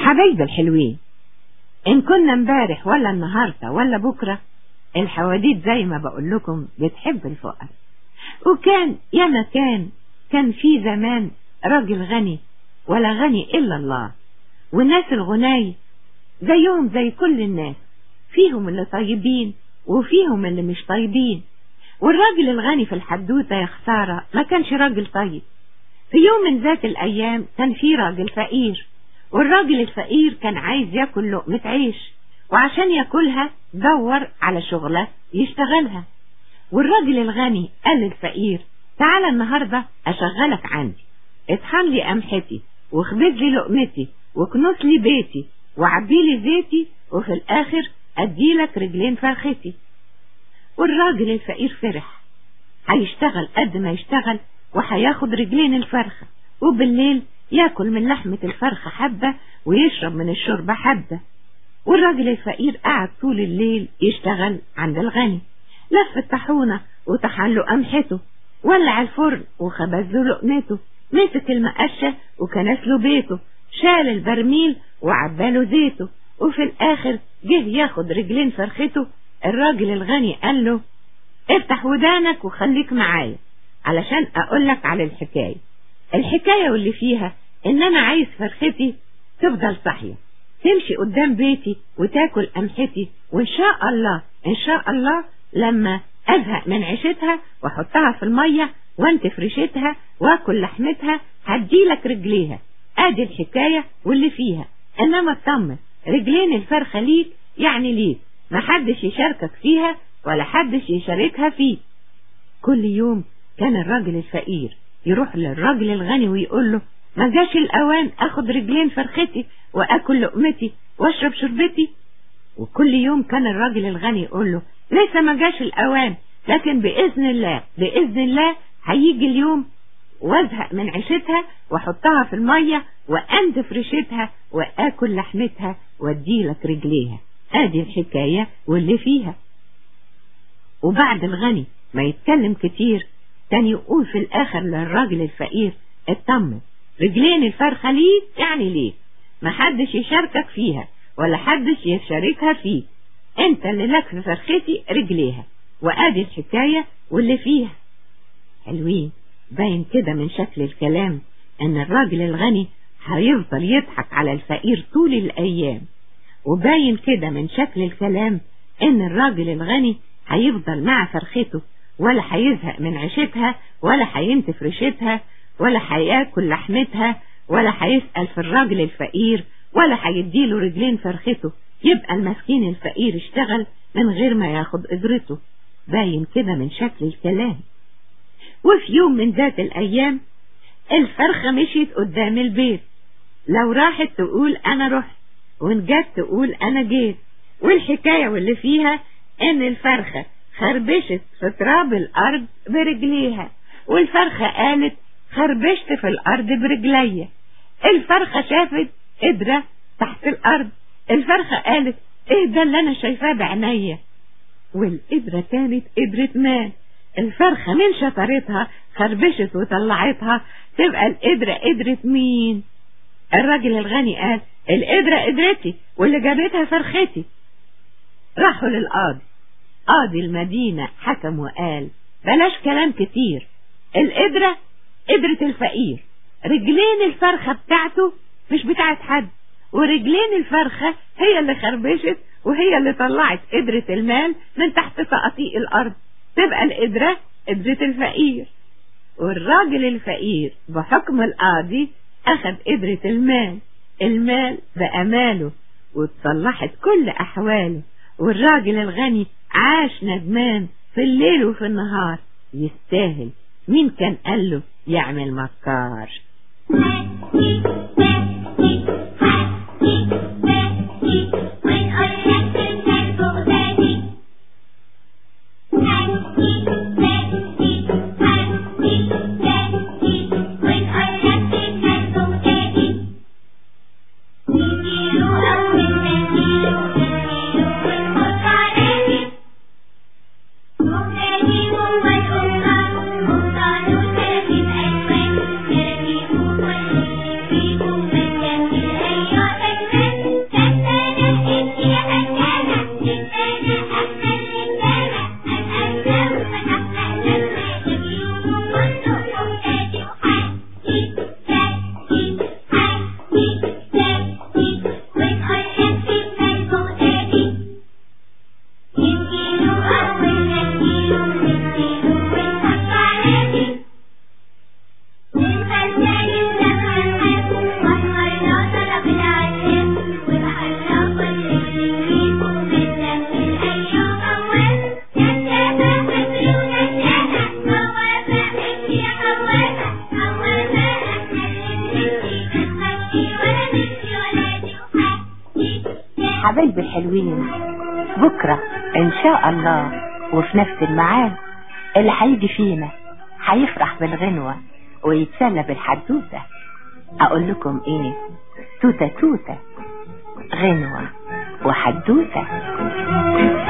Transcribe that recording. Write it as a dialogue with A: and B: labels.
A: حبايب الحلوين إن كنا امبارح ولا النهاردة ولا بكرة الحواديت زي ما بقول لكم بتحب الفقر وكان يا ما كان كان في زمان راجل غني ولا غني إلا الله والناس الغناي زيهم زي كل الناس فيهم اللي طيبين وفيهم اللي مش طيبين والراجل الغني في الحدوتة يا خسارة ما كانش راجل طيب في يوم من ذات الأيام كان في راجل فقير والراجل الفقير كان عايز ياكل لقمة عيش وعشان ياكلها دور على شغلة يشتغلها والراجل الغني قال للفقير تعالى النهاردة أشغلك عندي اطحن لي قمحتي واخبز لي لقمتي وكنس لي بيتي وعبي لي زيتي وفي الآخر أديلك رجلين فرختي والراجل الفقير فرح هيشتغل قد ما يشتغل وهياخد رجلين الفرخة وبالليل ياكل من لحمة الفرخة حبة ويشرب من الشوربة حبة والراجل الفقير قعد طول الليل يشتغل عند الغني لف الطاحونة وطحن له قمحته ولع الفرن وخبز له لقمته مسك المقشة وكنس له بيته شال البرميل وعباله زيته وفي الآخر جه ياخد رجلين فرخته الراجل الغني قال له افتح ودانك وخليك معايا علشان اقولك على الحكاية الحكاية واللي فيها ان انا عايز فرختي تفضل صحية تمشي قدام بيتي وتاكل قمحتي وان شاء الله ان شاء الله لما ازهق من عيشتها واحطها في المية وانتف ريشتها واكل لحمتها هديلك رجليها ادي الحكاية واللي فيها انما اطمن رجلين الفرخة ليك يعني ليك محدش يشاركك فيها ولا حدش يشاركها فيه كل يوم كان الراجل الفقير يروح للراجل الغني ويقول له ما جاش الاوان اخد رجلين فرختي واكل لقمتي واشرب شربتي وكل يوم كان الراجل الغني يقول له لسه ما جاش الاوان لكن باذن الله باذن الله هيجي اليوم وازهق من عيشتها واحطها في المية وانزف ريشتها واكل لحمتها واديلك رجليها ادي الحكاية واللي فيها وبعد الغني ما يتكلم كتير كان يقول في الاخر للراجل الفقير اطمن رجلين الفرخة ليك يعني ليك محدش يشاركك فيها ولا حدش يشاركها فيه انت اللي لك في فرختي رجليها وادي الحكاية واللي فيها حلوين باين كده من شكل الكلام ان الراجل الغني هيفضل يضحك على الفقير طول الايام وباين كده من شكل الكلام ان الراجل الغني هيفضل مع فرخته ولا هيزهق من عيشتها ولا هينتف ريشتها ولا هياكل لحمتها ولا هيسأل في الراجل الفقير ولا هيديله رجلين فرخته يبقى المسكين الفقير اشتغل من غير ما ياخد اجرته باين كده من شكل الكلام وفي يوم من ذات الايام الفرخة مشيت قدام البيت لو راحت تقول انا رحت وان جت تقول انا جيت والحكاية واللي فيها ان الفرخة خربشت في تراب الارض برجليها والفرخة قالت خربشت في الارض برجليا الفرخة شافت قدرة تحت الارض الفرخة قالت ايه ده اللي انا شايفاه بعينيا والقدرة كانت قدرة مال الفرخة من شطرتها خربشت وطلعتها تبقى القدرة قدرة مين الراجل الغني قال القدرة قدرتي واللي جابتها فرختي راحوا للقاضي قاضي المدينة حكم وقال بلاش كلام كتير القدرة قدرة الفقير رجلين الفرخة بتاعته مش بتاعت حد ورجلين الفرخة هي اللي خربشت وهي اللي طلعت قدرة المال من تحت تقاطيق الأرض تبقى القدرة قدرة الفقير والراجل الفقير بحكم القاضي أخذ قدرة المال المال بقى ماله واتصلحت كل أحواله والراجل الغني عاش ندمان في الليل وفي النهار يستاهل مين كان قال له يعمل مكار
B: Thank you.
A: حبايبي الحلوين بكرة ان شاء الله وفي نفس الميعاد اللي هيجي فينا هيفرح بالغنوة ويتسلى بالحدوتة اقول لكم ايه توتة توتة غنوة وحدوتة